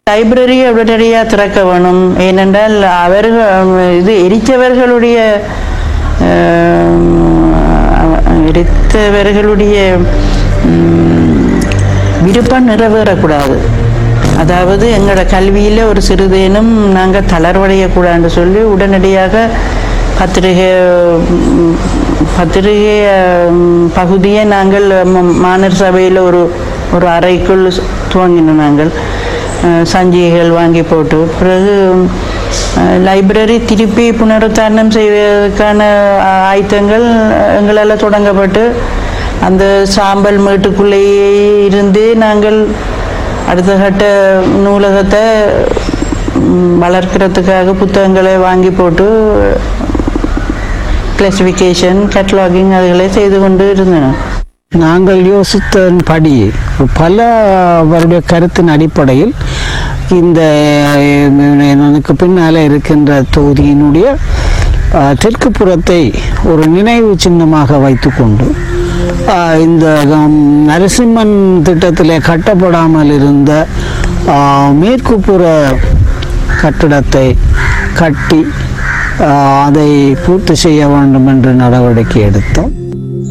லைப்ரரியை உடனடியாக திறக்க வேணும் ஏனென்றால் அவர்கள் இது எரித்தவர்களுடைய அஹ், எரித்தவர்களுடைய ம், விருப்பம் நிறைவேறக்கூடாது அதாவது எங்களோட கல்வியில் ஒரு சிறிதேனும் நாங்கள் தளர்வடையக்கூடாதுன்னு சொல்லி உடனடியாக பத்திரிகை ம், பத்திரிகை ம், பகுதியை நாங்கள் ம- மாநகர சபையில் ஒரு ஒரு அறைக்குள் துவங்கினோம் நாங்கள் அஹ், சஞ்சிகைகள் வாங்கி போட்டு பிறகு அஹ், லைப்ரரி திருப்பி புனருத்தாரணம் செய்வதற்கான அஹ், ஆயத்தங்கள் எங்களால் தொடங்கப்பட்டு அந்த சாம்பல் மேட்டுக்குள்ளேயே இருந்து நாங்கள் அடுத்த கட்ட நூலகத்தை ம், வளர்க்கறதுக்காக புத்தகங்களை வாங்கி போட்டு கிளாசிஃபிகேஷன் கேட்டலாகிங் அதுகளை செய்து கொண்டு இருந்தன நாங்கள் யோசித்தபடி பல அவருடைய கருத்தின் அடிப்படையில் இந்த அஹ், எனக்கு பின்னால இருக்கின்ற தொகுதியினுடைய அஹ், தெற்கு புறத்தை ஒரு நினைவு சின்னமாக வைத்துக்கொண்டு அஹ், இந்த ஹம், நரசிம்மன் திட்டத்தில் கட்டப்படாமல் இருந்த அஹ், மேற்குப்புற கட்டிடத்தை கட்டி அஹ், அதை பூர்த்தி செய்ய வேண்டும் என்று நடவடிக்கை எடுத்தோம்